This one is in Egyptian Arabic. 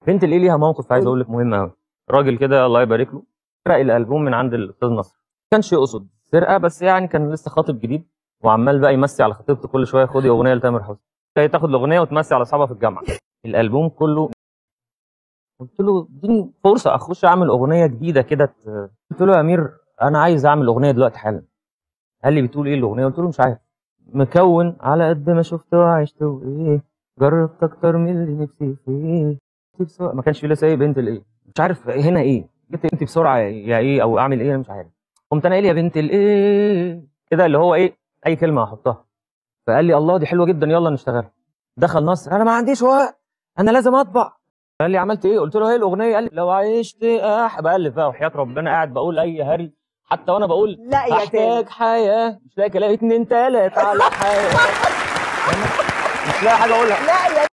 بنت الايه ليها موقف عايز اقول لك مهم قوي راجل كده الله يبارك له سرق الالبوم من عند الاستاذ نصر ما كانش يقصد سرقه بس يعني كان لسه خاطب جديد وعمال بقى يمسي على خطيبته كل شويه خدي اغنيه لتامر حسني هي تاخد الاغنيه وتمسي على اصحابها في الجامعه الالبوم كله قلت له اديني فرصه اخش اعمل اغنيه جديده كده ت- قلت له يا امير انا عايز اعمل اغنيه دلوقتي حالا قال لي بتقول ايه الاغنيه قلت له مش عارف مكون على قد ما شفت وعشت وايه جربت اكتر من اللي نفسي فيه نفسي بسرعة- ما كانش في لسه ايه بنت الايه مش عارف هنا ايه جبت انت بسرعه يا ايه او اعمل ايه انا مش عارف قمت انا قايل يا بنت الايه كده اللي هو ايه اي كلمه هحطها فقال لي الله دي حلوه جدا يلا نشتغلها دخل نصر انا ما عنديش وقت انا لازم اطبع قال لي عملت ايه قلت له هي الاغنيه قال لي لو عشت اح بألف بقى وحياه ربنا قاعد بقول اي هري حتى وانا بقول لا يا احتاج تامر حياه مش لاقي كلام اتنين تلات على حياه مش لاقي حاجه اقولها لا يا